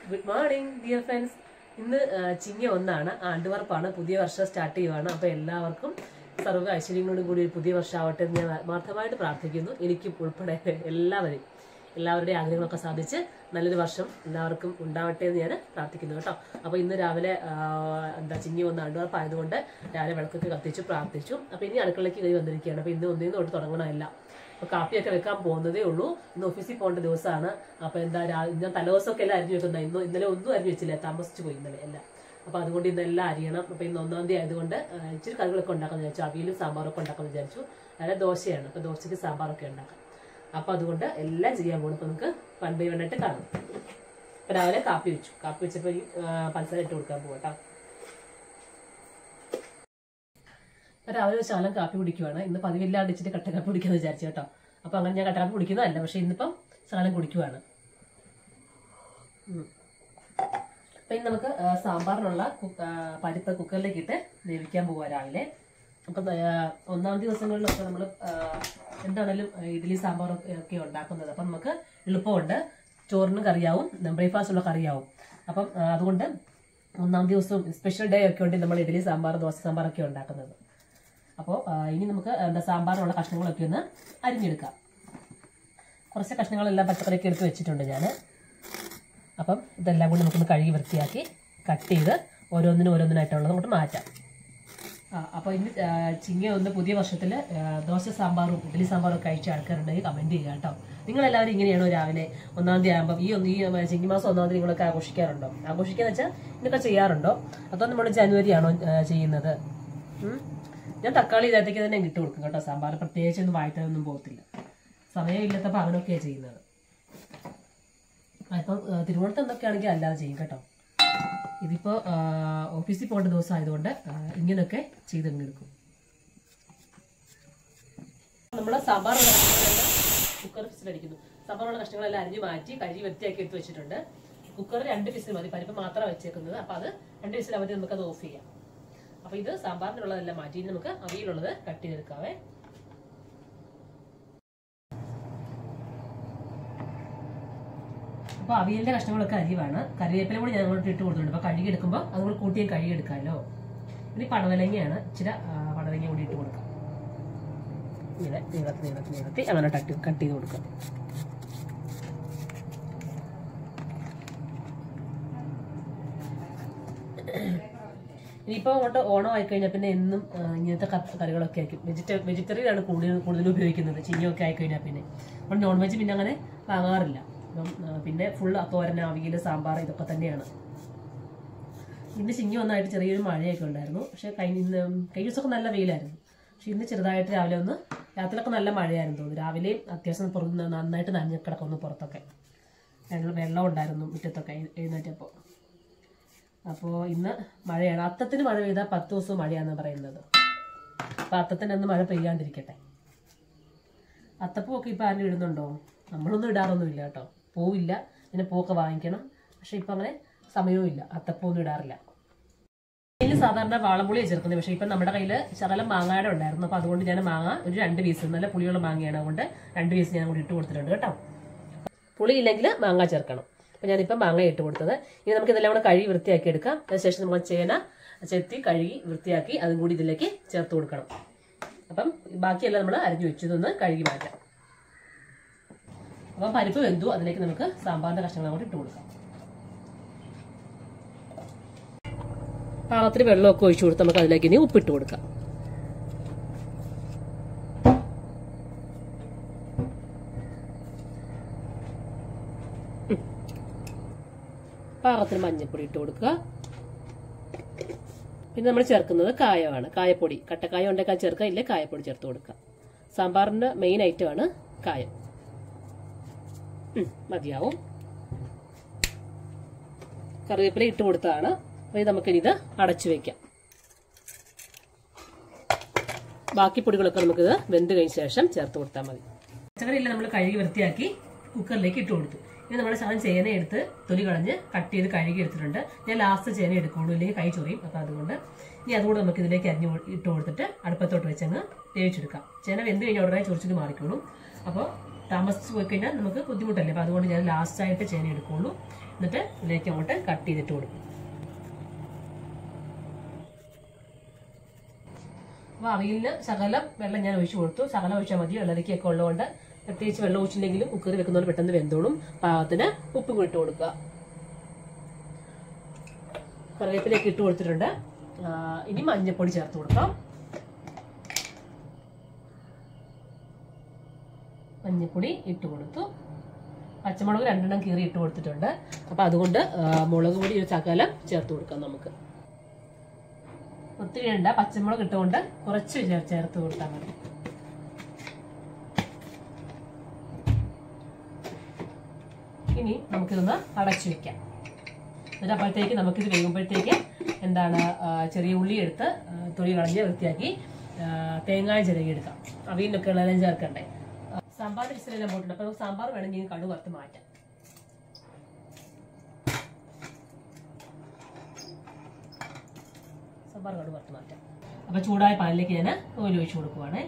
Good morning dear friends ഇന്ന് ആ, ചിങ്ങ ഒന്നാണ് ആണ്ടുവർപ്പാണ് പുതിയ വർഷം സ്റ്റാർട്ട് ചെയ്യുവാണ് അപ്പോൾ എല്ലാവർക്കും സർവ്വ ഐശ്വര്യങ്ങളോടും കൂടി ഒരു പുതിയ വർഷം ആവട്ടെ എന്ന് ഞാൻ ആത്മാർത്ഥമായിട്ട് പ്രാർത്ഥിക്കുന്നു എനിക്കും ഉൾപ്പെടെ എല്ലാവരും എല്ലാവരുടെയും ആഗ്രഹങ്ങളൊക്കെ സാധിച്ച് നല്ലൊരു വർഷം എല്ലാവർക്കും ഉണ്ടാവട്ടെ എന്ന് ഞാൻ പ്രാർത്ഥിക്കുന്നു കേട്ടോ അപ്പോൾ ഇന്ന് രാവിലെ ആ, എന്താ ചിങ്ങി ഒന്ന് ആണ്ടുവർപ്പായതുകൊണ്ട് രാവിലെ വിളക്കൊക്കെ കത്തിച്ചു പ്രാർത്ഥിച്ചു അപ്പോൾ ഇനി അടുക്കളയ്ക്ക് കയറി വന്നിരിക്കുകയാണ് അപ്പോൾ ഇന്ന് ഒന്നിൽ നിന്ന് തൊട്ട് തുടങ്ങണമല്ല അപ്പൊ കാപ്പിയൊക്കെ വെക്കാൻ പോകുന്നതേ ഉള്ളൂ ഇന്ന് ഓഫീസിൽ പോകേണ്ട ദിവസമാണ് അപ്പൊ എന്താ രാ- ഞാൻ തലേദിവസമൊക്കെ എല്ലാം അരിഞ്ഞു വെക്കുന്ന ഇന്ന് ഇന്നലെ ഒന്നും അരിഞ്ഞു വെച്ചില്ല താമസിച്ചു പോയി ഇന്നലെ എല്ലാം അപ്പൊ അതുകൊണ്ട് ഇന്നെല്ലാം അരിയണം അപ്പൊ ഇന്ന് ഒന്നാം തീയതി ആയതുകൊണ്ട് ആ, ഇച്ചിരി കറികളൊക്കെ ഉണ്ടാക്കാൻ വിചാരിച്ചു അവിയലും സാമ്പാറൊക്കെ ഉണ്ടാക്കാൻ വിചാരിച്ചു അതായത് ദോശയാണ് അപ്പൊ ദോശയ്ക്ക് സാമ്പാറൊക്കെ ഉണ്ടാക്കാം അപ്പൊ അതുകൊണ്ട് എല്ലാം ചെയ്യാൻ പോകും അപ്പൊ നമുക്ക് വൺ ബൈ വൺ ആയിട്ട് കാണാം അപ്പൊ രാവിലെ കാപ്പി വെച്ചു കാപ്പി വെച്ചപ്പോ ഈ, ആ, പഞ്ചസാര ഇട്ട് കൊടുക്കാൻ പോകട്ടോ അപ്പൊ രാവിലെ ഒരു ശകലം കാപ്പി കുടിക്കുവാണ് ഇന്ന് പതിവില്ലാണ്ട് ഇച്ചിരി കട്ട കാപ്പി കുടിക്കാന്ന് വിചാരിച്ചു കേട്ടോ അപ്പൊ അങ്ങനെ ഞാൻ കട്ട കാപ്പി കുടിക്കുന്നതല്ല പക്ഷെ ഇന്നിപ്പം ശകലം കുടിക്കുവാണ് ഉം. അപ്പൊ ഇനി നമുക്ക് ആ, സാമ്പാറിനുള്ള കു- ആ, പരിപ്പ് കുക്കറിലേക്ക് ഇട്ട് വേവിക്കാൻ പോവാ രാവിലെ അപ്പൊ ആ, ഒന്നാം ദിവസങ്ങളിലൊക്കെ നമ്മൾ എന്താണേലും ആ, ഇഡ്ഡലി സാമ്പാറൊക്കെ ഒക്കെ ഉണ്ടാക്കുന്നത് അപ്പം നമുക്ക് എളുപ്പമുണ്ട് ചോറിനും കറിയാവും ബ്രേക്ക്ഫാസ്റ്റിനുള്ള കറിയാവും അപ്പം ആ, അതുകൊണ്ട് ഒന്നാം ദിവസവും സ്പെഷ്യൽ ഡേ ഒക്കെ ഉണ്ട് നമ്മൾ ഇഡ്ഡലി സാമ്പാർ ദോശ സാമ്പാറൊക്കെ ഉണ്ടാക്കുന്നത് അപ്പോൾ ഇനി നമുക്ക് എന്താ സാമ്പാറിനുള്ള കഷ്ണങ്ങളൊക്കെ ഒന്ന് അരിഞ്ഞെടുക്കാം കുറച്ച് കഷ്ണങ്ങളെല്ലാം പച്ചക്കറിയൊക്കെ എടുത്ത് വെച്ചിട്ടുണ്ട് ഞാൻ അപ്പം ഇതെല്ലാം കൂടി നമുക്കൊന്ന് കഴുകി വൃത്തിയാക്കി കട്ട് ചെയ്ത് ഓരോന്നിനും ഓരോന്നിനായിട്ടുള്ളത് നമുക്ക് മാറ്റാം ആ അപ്പോൾ ഇന്ന് ആ, ചിങ്ങ ഒന്ന് പുതിയ വർഷത്തിൽ ദോശ സാമ്പാറും ഇഡ്ഡലി സാമ്പാറും ഒക്കെ കഴിച്ച ആൾക്കാരുണ്ടെങ്കിൽ കമൻറ്റ് ചെയ്യുക കേട്ടോ നിങ്ങളെല്ലാവരും ഇങ്ങനെയാണോ രാവിലെ ഒന്നാം തീയതി ആകുമ്പോൾ ഈ ഒന്ന് ഈ ആ, ചിങ്ങി മാസം ഒന്നാം തീയതി നിങ്ങളൊക്കെ ആഘോഷിക്കാറുണ്ടോ ആഘോഷിക്കാന്ന് വെച്ചാൽ ഇതൊക്കെ ചെയ്യാറുണ്ടോ അതോ നമ്മൾ ജനുവരി ആണോ ആ, ചെയ്യുന്നത് ഉം? ഞാൻ തക്കാളി ഇതിനകത്തേക്ക് തന്നെ ഇട്ട് കൊടുക്കും കേട്ടോ സാമ്പാർ പ്രത്യേകിച്ച് ഒന്നും വായിട്ടാനൊന്നും പോകത്തില്ല സമയമില്ലാത്തപ്പോൾ അങ്ങനെയൊക്കെയാണ് ചെയ്യുന്നത് ആ, ഇപ്പം ആ, തിരുവോണത്ത് എന്തൊക്കെയാണെങ്കിൽ അല്ലാതെ ചെയ്യും കേട്ടോ ഇതിപ്പോ ആ, ഓഫീസിൽ പോകേണ്ട ദിവസം ആയതുകൊണ്ട് ആ, ഇങ്ങനെയൊക്കെ ചെയ്തെടുക്കും നമ്മുടെ സാമ്പാറുള്ള കഷ്ണങ്ങളെല്ലാം കുക്കർ വിസിലടിക്കുന്നു സാമ്പാറുള്ള കഷ്ണങ്ങളെല്ലാം അരിഞ്ഞു മാറ്റി കഴുകി വൃത്തിയാക്കി എടുത്ത് വെച്ചിട്ടുണ്ട് കുക്കർ രണ്ട് വിസിൽ മതി പരിപ്പ് മാത്രമാണ് വെച്ചേക്കുന്നത് അപ്പൊ അത് രണ്ട് വിസിൽ അവധി നമുക്ക് അത് ഓഫ് ചെയ്യാം അപ്പൊ ഇത് സാമ്പാറിനുള്ളതെല്ലാം മാറ്റി ഇനി നമുക്ക് അവിയിലുള്ളത് കട്ട് ചെയ്തെടുക്കാവേ അപ്പൊ അവിയലിന്റെ കഷ്ണങ്ങളൊക്കെ അരിവാണ് കറിവേപ്പില കൂടി ഞാൻ അങ്ങോട്ട് ഇട്ട് കൊടുത്തിട്ടുണ്ട് അപ്പൊ കഴുകി എടുക്കുമ്പോൾ അതുകൂടി കൂട്ടി കഴുകി എടുക്കാമല്ലോ ഇനി പടവലങ്ങയാണ് ഇച്ചിരി ആ, പടവലങ്ങ കൂടി ഇട്ട് കൊടുക്കാം ഇങ്ങനെ നീളത്തി നീളത്തി നീളത്തി അങ്ങനെ കട്ട് കട്ട് ചെയ്ത് കൊടുക്കാം ഇനിയിപ്പോൾ അങ്ങോട്ട് ഓണം ആയി കഴിഞ്ഞാൽ പിന്നെ എന്നും ആ, ഇങ്ങനത്തെ ക- കറികളൊക്കെ ആയിരിക്കും വെജിറ്റ വെജിറ്ററിയൻ ആണ് കൂടുതൽ കൂടുതൽ ഉപയോഗിക്കുന്നത് ചിഞ്ഞൊക്കെ ആയി കഴിഞ്ഞാൽ പിന്നെ അപ്പോൾ നോൺ വെജ് പിന്നെ അങ്ങനെ വാങ്ങാറില്ല അപ്പം ആ, പിന്നെ ഫുൾ തോരൻ അവിയൽ സാമ്പാർ ഇതൊക്കെ തന്നെയാണ് ഇന്ന് ചിങ്ങി ഒന്നായിട്ട് ചെറിയൊരു മഴയൊക്കെ ഉണ്ടായിരുന്നു പക്ഷേ കഴിഞ്ഞ ഇന്ന് കഴിഞ്ഞ ദിവസമൊക്കെ നല്ല വെയിലായിരുന്നു പക്ഷെ ഇന്ന് ചെറുതായിട്ട് രാവിലെ ഒന്ന് രാത്രിയിലൊക്കെ നല്ല മഴയായിരുന്നു തോന്നുന്നു രാവിലെ അത്യാവശ്യം പുറത്ത് നന്നായിട്ട് നനഞ്ഞ് കിടക്കുന്നു പുറത്തൊക്കെ വെള്ളം വെള്ളം ഉണ്ടായിരുന്നു മുറ്റത്തൊക്കെ എഴു- എഴുന്നേറ്റപ്പോൾ അപ്പോൾ ഇന്ന് മഴയാണ് അത്തത്തിന് മഴ പെയ്താൽ പത്ത് ദിവസവും മഴയാണെന്ന് പറയുന്നത് അപ്പോൾ അത്തത്തിന് അന്ന് മഴ പെയ്യാണ്ടിരിക്കട്ടെ അത്തപ്പൂവൊക്കെ ഇപ്പോൾ ആരും ഇടുന്നുണ്ടോ നമ്മളൊന്നും ഇടാറൊന്നുമില്ല കേട്ടോ പൂവില്ല പിന്നെ പൂവൊക്കെ വാങ്ങിക്കണം പക്ഷെ ഇപ്പം അങ്ങനെ സമയവും ഇല്ല അത്തപ്പൂവൊന്നും ഇടാറില്ല ഇതിൽ സാധാരണ വാളംപുളിയാണ് ചേർക്കുന്നത് പക്ഷേ ഇപ്പം നമ്മുടെ കയ്യിൽ ശകലം മാങ്ങയുടെ ഉണ്ടായിരുന്നു അപ്പോൾ അതുകൊണ്ട് ഞാൻ മാങ്ങ ഒരു രണ്ട് പീസ് നല്ല പുളിയുള്ള മാങ്ങയാണ് അതുകൊണ്ട് രണ്ട് പീസ് ഞാൻ കൂടി ഇട്ട് കൊടുത്തിട്ടുണ്ട് കേട്ടോ പുളി ഇല്ലെങ്കിൽ മാങ്ങ ചേർക്കണം അപ്പം ഞാനിപ്പം മാങ്ങ ഇട്ട് കൊടുത്തത് ഇനി നമുക്ക് ഇതെല്ലാം കൂടെ കഴുകി വൃത്തിയാക്കി എടുക്കാം അതിനുശേഷം നമ്മൾ ചേന ചെത്തി കഴുകി വൃത്തിയാക്കി അതും കൂടി ഇതിലേക്ക് ചേർത്ത് കൊടുക്കണം അപ്പം ബാക്കിയെല്ലാം നമ്മൾ അരിഞ്ഞു വെച്ചു ഇതൊന്ന് കഴുകി മാറ്റാം അപ്പം പരിപ്പ് വെന്തു അതിലേക്ക് നമുക്ക് സാമ്പാറിന്റെ കഷ്ണങ്ങൾ കൂടി ഇട്ട് കൊടുക്കാം പാകത്തിന് വെള്ളമൊക്കെ ഒഴിച്ചു കൊടുത്ത് നമുക്ക് അതിലേക്ക് ഇനി ഉപ്പിട്ട് കൊടുക്കാം പാകത്തിന് മഞ്ഞൾപ്പൊടി ഇട്ട് കൊടുക്കുക പിന്നെ നമ്മൾ ചേർക്കുന്നത് കായമാണ് കായപ്പൊടി കട്ടക്കായ ഉണ്ടാക്കാൻ ചേർക്കുക ഇല്ലേ കായപ്പൊടി ചേർത്ത് കൊടുക്കുക സാമ്പാറിന്റെ മെയിൻ ഐറ്റമാണ് കായം ഉം, മതിയാവും കറിവേപ്പില ഇട്ട് കൊടുത്തതാണ് അപ്പോൾ ഇത് നമുക്കിനി ഇത് അടച്ചു വെക്കാം ബാക്കി പൊടികളൊക്കെ നമുക്കിത് വെന്ത് കഴിഞ്ഞ ശേഷം ചേർത്ത് കൊടുത്താൽ മതി പച്ചക്കറിയെല്ലാം നമ്മൾ കഴുകി വൃത്തിയാക്കി കുക്കറിലേക്ക് ഇട്ട് കൊടുത്തു ഇനി നമ്മൾ സാധനം ചേന എടുത്ത് തൊലി കളഞ്ഞ് കട്ട് ചെയ്ത് കഴുകി എടുത്തിട്ടുണ്ട് ഞാൻ ലാസ്റ്റ് ചേന എടുക്കുള്ളൂ ഇല്ലെങ്കിൽ കൈ ചൊറിയും അപ്പോൾ അതുകൊണ്ട് ഇനി അതുകൂടെ നമുക്ക് ഇതിലേക്ക് അരിഞ്ഞ് ഇട്ട് കൊടുത്തിട്ട് അടുപ്പത്തോട്ട് വെച്ചങ്ങ് വേവിച്ചെടുക്കാം ചേന വെന്ത് കഴിഞ്ഞ ഉടനെ ചൊറിച്ചിട്ട് മാറിക്കോളും അപ്പോൾ താമസിച്ച് പോയി കഴിഞ്ഞാൽ നമുക്ക് ബുദ്ധിമുട്ടല്ലേ അപ്പോൾ അതുകൊണ്ട് ഞാൻ ലാസ്റ്റ് ആയിട്ട് ചേന എടുക്കുള്ളൂ എന്നിട്ട് ഇതിലേക്ക് അങ്ങോട്ട് കട്ട് ചെയ്തിട്ട് കൊടുക്കും അപ്പോൾ അവിയലിന് ശകലം വെള്ളം ഞാൻ ഒഴിച്ചു കൊടുത്തു ശകലം ഒഴിച്ചാൽ മതി വെള്ളരിക്കൊക്കെ ഉള്ളതുകൊണ്ട് പ്രത്യേകിച്ച് വെള്ളം ഒഴിച്ചില്ലെങ്കിലും കുക്കറി വെക്കുന്നതുകൊണ്ട് പെട്ടെന്ന് വെന്തോളും പാകത്തിന് ഉപ്പും കൂടി ഇട്ട് കൊടുക്കുക കറിവേപ്പിലേക്ക് ഇട്ട് കൊടുത്തിട്ടുണ്ട് ആ, ഇനി മഞ്ഞൾപ്പൊടി ചേർത്ത് കൊടുക്കാം മഞ്ഞൾപ്പൊടി ഇട്ട് കൊടുത്തു പച്ചമുളക് രണ്ടെണ്ണം കീറി ഇട്ട് കൊടുത്തിട്ടുണ്ട് അപ്പൊ അതുകൊണ്ട് ആ, മുളക് പൊടി ഒരു ശകലം ചേർത്ത് കൊടുക്കാം നമുക്ക് ഒത്തിരി വേണ്ട പച്ചമുളക് ഇട്ടുകൊണ്ട് കുറച്ച് ചേർ- ചേർത്ത് കൊടുത്താൽ മതി ഇനി നമുക്കിതൊന്ന് അടച്ചു വെക്കാം എന്നിട്ട് അപ്പോഴത്തേക്ക് നമുക്കിത് വേകുമ്പോഴത്തേക്ക് എന്താണ് ആ, ചെറിയ ഉള്ളി എടുത്ത് ആ, തൊലി കളഞ്ഞ് വൃത്തിയാക്കി ആ, തേങ്ങായ ചിരകി എടുക്കാം അവിയലിനൊക്കെ ഉള്ളതെല്ലാം ചേർക്കണ്ടേ ആ, സാമ്പാർ വിസിലെല്ലാം പോയിട്ടുണ്ട് അപ്പോൾ നമുക്ക് സാമ്പാർ വേണമെങ്കിൽ കടുക് വറുത്ത് മാറ്റാം സാമ്പാർ കടുക് വറുത്ത് മാറ്റാം അപ്പോൾ ചൂടായ പാനിലേക്ക് ഞാൻ ഓയിൽ ഒഴിച്ചു കൊടുക്കുവാണേ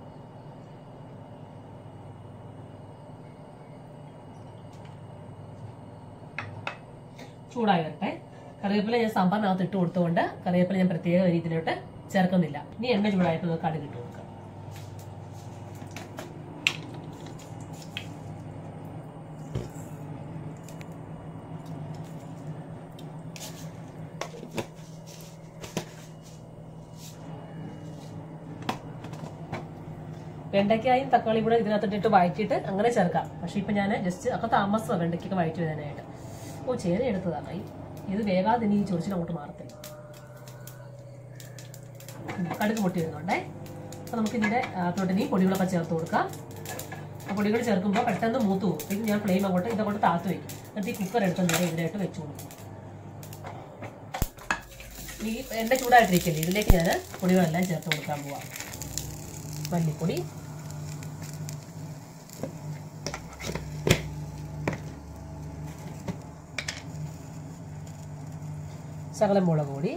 ചൂടായി വരട്ടെ കറിവേപ്പില ഞാൻ സാമ്പാറിനകത്ത് ഇട്ട് കൊടുത്തുകൊണ്ട് കറിവേപ്പില ഞാൻ പ്രത്യേക രീതിയിലോട്ട് ചേർക്കുന്നില്ല ഇനി എണ്ണ ചൂടായപ്പോൾ നമുക്ക് കടുക് ഇട്ട് കൊടുക്കാം വെണ്ടയ്ക്കായും തക്കാളിയും കൂടെ ഇതിനകത്തിട്ട് വഴറ്റിയിട്ട് അങ്ങനെ ചേർക്കാം പക്ഷെ ഇപ്പൊ ഞാൻ ജസ്റ്റ് ഒക്കെ താമസമാണ് വെണ്ടയ്ക്കൊക്കെ വഴറ്റി വരാനായിട്ട് ഓ ചേന എടുത്തതാണ് ഈ ഇത് വേഗാതെ ഇനി ഈ ചൊറിച്ചിൽ അങ്ങോട്ട് മാറത്തില്ല ഉം, കടുക് പൊട്ടി വരുന്നുണ്ടേ അപ്പൊ നമുക്ക് ഇതിന്റെ അകത്തോട്ട് ഇനി പൊടികളൊക്കെ ചേർത്ത് കൊടുക്കാം ആ പൊടികൾ ചേർക്കുമ്പോൾ പെട്ടെന്ന് മൂത്ത് പോകും ഇത് ഞാൻ ഫ്ലെയിം അങ്ങോട്ട് ഇതങ്ങോട്ട് താത്ത് വയ്ക്കും എന്നിട്ട് ഈ കുക്കർ എടുത്ത് നേരെ ഇതിനായിട്ട് വെച്ച് കൊടുക്കും ഈ എണ്ണ ചൂടായിട്ടിരിക്കില്ലേ ഇതിലേക്ക് ഞാൻ പൊടികളെല്ലാം ചേർത്ത് കൊടുക്കാൻ പോവാം മല്ലിപ്പൊടി ശകലം മുളക് പൊടി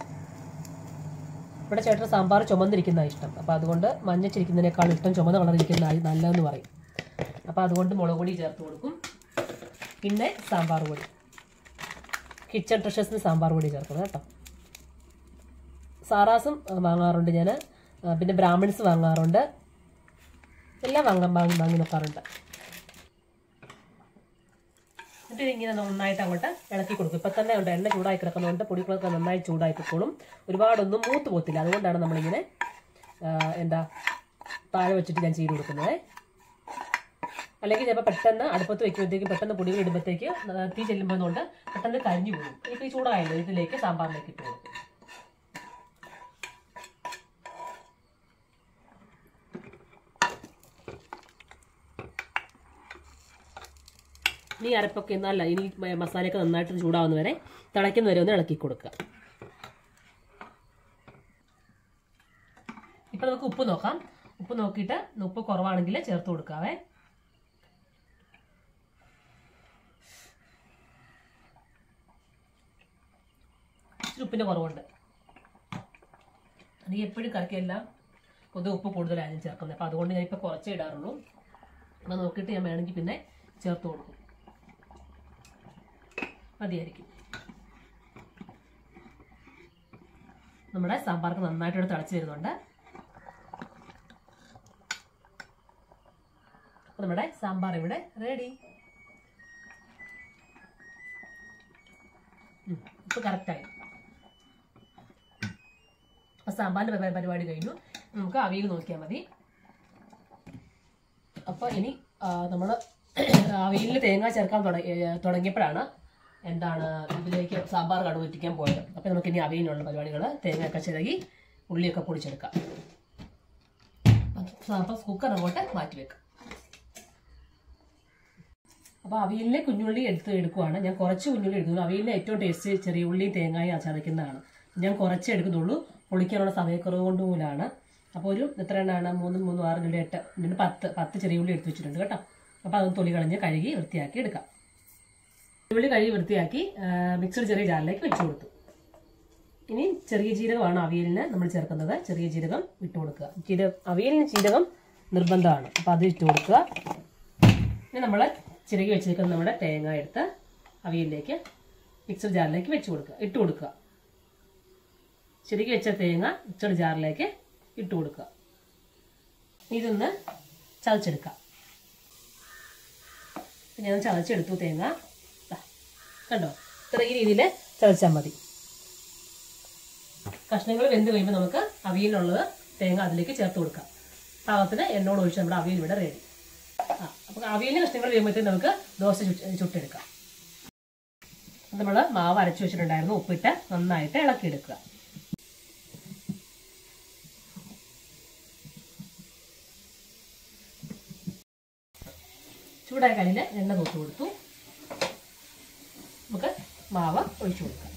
ഇവിടെ ചേട്ടൻ സാമ്പാർ ചുമന്നിരിക്കുന്ന ഇഷ്ടം അപ്പോൾ അതുകൊണ്ട് മഞ്ഞച്ചിരിക്കുന്നതിനേക്കാൾ ഇഷ്ടം ചുമന്ന കളർ ഇരിക്കുന്ന നല്ലതെന്ന് പറയും അപ്പോൾ അതുകൊണ്ട് മുളക് പൊടി ചേർത്ത് കൊടുക്കും പിന്നെ സാമ്പാർ പൊടി കിച്ചൺ ട്രഷേഴ്സിന് സാമ്പാർ പൊടി ചേർക്കുന്നത് കേട്ടോ സാറാസും ആ, വാങ്ങാറുണ്ട് ഞാൻ പിന്നെ ബ്രാഹ്മിൺസ് വാങ്ങാറുണ്ട് എല്ലാം വാങ്ങാൻ വാങ്ങി വാങ്ങി നോക്കാറുണ്ട് എന്നിട്ട് ഇതിങ്ങനെ നന്നായിട്ട് അങ്ങോട്ട് ഇളക്കി കൊടുക്കും ഇപ്പം തന്നെ ഉണ്ട് എണ്ണ ചൂടായി കിടക്കുന്നതുകൊണ്ട് പൊടികളൊക്കെ നന്നായി ചൂടായി പൊക്കോളും ഒരുപാടൊന്നും മൂത്ത് പോത്തില്ല അതുകൊണ്ടാണ് നമ്മളിങ്ങനെ ആ, എന്താ താഴെ വെച്ചിട്ട് ഞാൻ ചെയ്ത് കൊടുക്കുന്നത് അല്ലെങ്കിൽ ചിലപ്പോൾ പെട്ടെന്ന് അടുപ്പത്ത് വെക്കുമ്പോഴത്തേക്ക് പെട്ടെന്ന് പൊടികൾ ഇടുമ്പോഴത്തേക്ക് തീ ചെല്ലുമ്പോഴുകൊണ്ട് പെട്ടെന്ന് കരിഞ്ഞു പോകും എനിക്ക് ഈ ചൂടായല്ലോ ഇതിലേക്ക് സാമ്പാറിലേക്ക് ഇട്ട് കൊടുക്കും ഇനി അരപ്പൊക്കെ നല്ല ഇനി മ- മസാലയൊക്കെ നന്നായിട്ട് ചൂടാവുന്ന വരെ തിളയ്ക്കുന്ന വരെ ഒന്ന് ഇളക്കി കൊടുക്കുക ഇപ്പൊ നമുക്ക് ഉപ്പ് നോക്കാം ഉപ്പ് നോക്കിയിട്ട് ഉപ്പ് കുറവാണെങ്കിൽ ചേർത്ത് കൊടുക്കാവേ ഇച്ചിരി ഉപ്പിന്റെ കുറവുണ്ട് എനിക്ക് എപ്പോഴും കറിക്കെല്ലാം പൊതുവെ ഉപ്പ് കൂടുതലായാലും ചേർക്കുന്നത് അപ്പം അതുകൊണ്ട് ഞാൻ ഇപ്പം കുറച്ചേ ഇടാറുള്ളൂ അപ്പം നോക്കിയിട്ട് ഞാൻ വേണമെങ്കിൽ പിന്നെ ചേർത്ത് കൊടുക്കും മതിയായിരിക്കും നമ്മുടെ സാമ്പാർക്ക് നന്നായിട്ട് ഇവിടെ തിളച്ച് വരുന്നുണ്ട് അപ്പൊ നമ്മുടെ സാമ്പാർ ഇവിടെ റെഡി ഇപ്പൊ കറക്റ്റായി അപ്പൊ സാമ്പാറിന്റെ പരി- പരിപാടി കഴിഞ്ഞു നമുക്ക് അവിയൽ നോക്കിയാൽ മതി അപ്പൊ ഇനി നമ്മൾ അവിയലിൽ തേങ്ങ ചേർക്കാൻ തുടങ്ങി തുടങ്ങിയപ്പോഴാണ് എന്താണ് ഇതിലേക്ക് സാമ്പാർ കടുക് വെറ്റിക്കാൻ പോയത് അപ്പൊ നമുക്ക് ഇനി അവിയലിനുള്ള പരിപാടികൾ തേങ്ങയൊക്കെ ചിരകി ഉള്ളിയൊക്കെ പൊടിച്ചെടുക്കാം അപ്പൊ കുക്കർ അങ്ങോട്ട് മാറ്റി വെക്കാം അപ്പോൾ അവിയലിലെ കുഞ്ഞുള്ളി എടുത്ത് എടുക്കുവാണ് ഞാൻ കുറച്ച് കുഞ്ഞുള്ളി എടുക്കുന്നു അവിയലിലെ ഏറ്റവും ടേസ്റ്റ് ചെറിയ ഉള്ളി തേങ്ങയും ചതയ്ക്കുന്നതാണ് ഞാൻ കുറച്ചേ എടുക്കുന്നുള്ളൂ പൊളിക്കാനുള്ള സമയക്കുറവ് കൊണ്ട് മൂലമാണ് അപ്പോൾ ഒരു എത്ര എണ്ണമാണ് മൂന്നും മൂന്നും ആറ് രണ്ട് എട്ട് രണ്ട് പത്ത് പത്ത് ചെറിയ ഉള്ളി എടുത്ത് വെച്ചിട്ടുണ്ട് കേട്ടോ അപ്പോൾ അതൊന്ന് തൊലി കളഞ്ഞ് കഴുകി വൃത്തിയാക്കി എടുക്കാം ഉള്ളി കഴുകി വൃത്തിയാക്കി മിക്സഡ് ചെറിയ ജാറിലേക്ക് വെച്ച് കൊടുത്തു ഇനി ചെറിയ ജീരകമാണ് അവിയലിന് നമ്മൾ ചേർക്കുന്നത് ചെറിയ ജീരകം ഇട്ട് കൊടുക്കുക ജീരകം അവിയലിന് ജീരകം നിർബന്ധമാണ് അപ്പോൾ അത് ഇട്ട് കൊടുക്കുക ഇനി നമ്മൾ ചിരകി വെച്ചിരിക്കുന്ന നമ്മുടെ തേങ്ങ എടുത്ത് അവിയലിലേക്ക് മിക്സർ ജാറിലേക്ക് വെച്ച് കൊടുക്കുക ഇട്ട് കൊടുക്കുക ചിരകി വെച്ച തേങ്ങ മിക്സർ ജാറിലേക്ക് ഇട്ട് കൊടുക്കുക ഇതൊന്ന് ചതച്ചെടുക്കാം പിന്നെ ഞാൻ ചതച്ചെടുത്തു തേങ്ങ ദാ, കണ്ടോ ഇത്ര ഈ രീതിയിൽ ചതച്ചാൽ മതി കഷ്ണങ്ങൾ വെന്ത് കഴിയുമ്പോൾ നമുക്ക് അവിയലിനുള്ളത് തേങ്ങ അതിലേക്ക് ചേർത്ത് കൊടുക്കാം പാകത്തിന് എണ്ണോട് ഒഴിച്ച് നമ്മുടെ അവിയൽ ഇവിടെ റെഡി ആ അപ്പോൾ അവിയലിന് കഷ്ണങ്ങൾ കഴിയുമ്പോഴത്തേക്ക് നമുക്ക് ദോശ ചുട്ട് ചുട്ടെടുക്കാം നമ്മൾ മാവ് അരച്ചു വെച്ചിട്ടുണ്ടായിരുന്നു ഉപ്പിട്ട് നന്നായിട്ട് ഇളക്കിയെടുക്കുക ചൂടായ കല്ലിൽ എണ്ണ തൂത്ത് കൊടുത്തു നമുക്ക് മാവ് ഒഴിച്ചു കൊടുക്കാം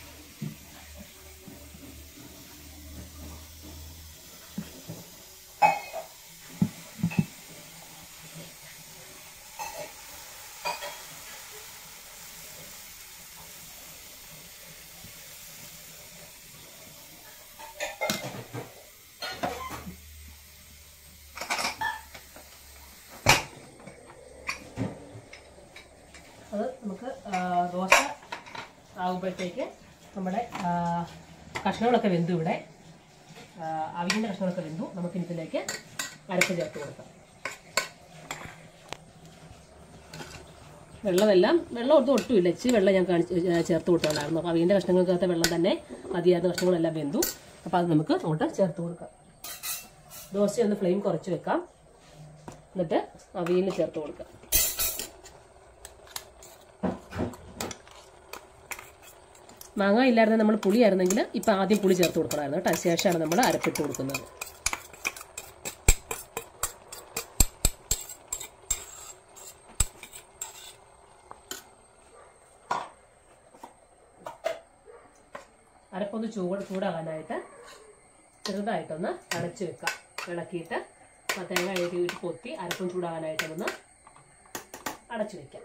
അത് നമുക്ക് ആ, ദോശ ആകുമ്പോഴത്തേക്ക് നമ്മുടെ ആ, കഷ്ണങ്ങളൊക്കെ വെന്തു ഇവിടെ ആ, അവിയലിൻ്റെ കഷ്ണങ്ങളൊക്കെ വെന്തു നമുക്ക് ഇതിലേക്ക് അരപ്പ് ചേർത്ത് കൊടുക്കാം വെള്ളമെല്ലാം വെള്ളം ഒട്ടും ഒട്ടുമില്ല ഇച്ചിരി വെള്ളം ഞാൻ കാണിച്ച് ഏ, ചേർത്ത് കൊടുത്തിട്ടുണ്ടായിരുന്നു അപ്പോൾ അവിയലിൻ്റെ കഷ്ണങ്ങൾക്കകത്ത് വെള്ളം തന്നെ മതിയായിരുന്ന കഷ്ണങ്ങളെല്ലാം വെന്തു അപ്പോൾ അത് നമുക്ക് അങ്ങോട്ട് ചേർത്ത് കൊടുക്കാം ദോശ ഒന്ന് ഫ്ലെയിം കുറച്ച് വെക്കാം എന്നിട്ട് അവിയലിന് ചേർത്ത് കൊടുക്കാം മാങ്ങ ഇല്ലായിരുന്നു നമ്മൾ പുളി ആയിരുന്നെങ്കിൽ ഇപ്പം ആദ്യം പുളി ചേർത്ത് കൊടുക്കണമായിരുന്നു കേട്ടോ ശേഷമാണ് നമ്മൾ അരപ്പിട്ട് കൊടുക്കുന്നത് അരപ്പൊന്ന് ചൂട് ചൂടാകാനായിട്ട് ചെറുതായിട്ടൊന്ന് അടച്ചു വെക്കാം ഇളക്കിയിട്ട് ആ തേങ്ങ എഴുതിയിട്ട് പൊത്തി അരപ്പും ചൂടാകാനായിട്ടൊന്ന് അടച്ചു വെക്കാം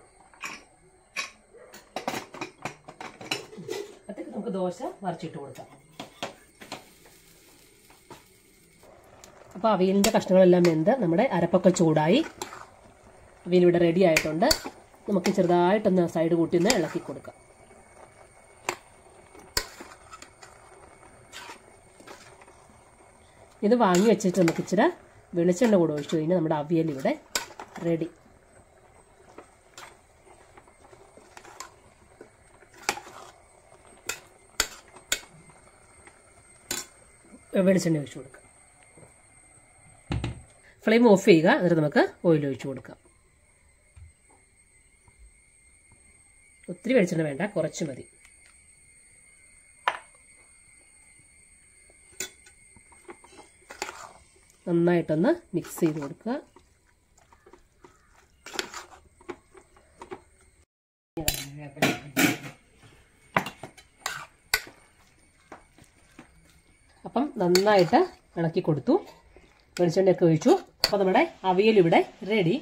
അതൊക്കെ നമുക്ക് ദോശ വരച്ചിട്ട് കൊടുക്കാം അപ്പോൾ അവിയലിൻ്റെ കഷ്ണങ്ങളെല്ലാം വെന്ത് നമ്മുടെ അരപ്പൊക്കെ ചൂടായി അവിയൽ ഇവിടെ റെഡി ആയിട്ടുണ്ട് നമുക്ക് ചെറുതായിട്ടൊന്ന് സൈഡ് കൂട്ടി ഒന്ന് ഇളക്കി കൊടുക്കാം ഇത് വാങ്ങി വെച്ചിട്ട് നമുക്ക് ഇച്ചിരി വെളിച്ചെണ്ണ കൂടെ ഒഴിച്ചു കഴിഞ്ഞാൽ നമ്മുടെ അവിയൽ ഇവിടെ റെഡി വെളിച്ചെണ്ണ ഒഴിച്ചു കൊടുക്കാം ഫ്ലെയിം ഓഫ് ചെയ്യുക എന്നിട്ട് നമുക്ക് ഓയിൽ ഒഴിച്ചു കൊടുക്കാം ഒത്തിരി വെളിച്ചെണ്ണ വേണ്ട കുറച്ച് മതി നന്നായിട്ടൊന്ന് മിക്സ് ചെയ്ത് കൊടുക്കുക അപ്പം നന്നായിട്ട് ഇളക്കി കൊടുത്തു വെളിച്ചെണ്ണയൊക്കെ ഒഴിച്ചു അപ്പോൾ നമ്മുടെ അവിയൽ ഇവിടെ റെഡി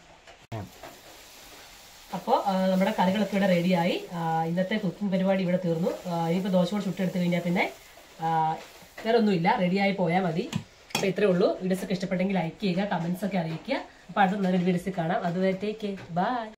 അപ്പോൾ നമ്മുടെ കറികളൊക്കെ ഇവിടെ റെഡിയായി ഇന്നത്തെ കുക്കിംഗ് പരിപാടി ഇവിടെ തീർന്നു ആ, ഇനിയിപ്പോൾ ദോശ കൂടെ ചുട്ടെടുത്ത് കഴിഞ്ഞാൽ പിന്നെ ആ, വേറെ ഒന്നുമില്ല റെഡിയായി പോയാൽ മതി അപ്പോൾ ഇത്രേ ഉള്ളൂ വീഡിയോസ് ഒക്കെ ഇഷ്ടപ്പെട്ടെങ്കിൽ ലൈക്ക് ചെയ്യുക കമൻസ് ഒക്കെ അറിയിക്കുക അപ്പോൾ അടുത്ത നല്ലൊരു വീഡിയോസ് കാണാം അതുവരെ ടേക്ക് ബൈ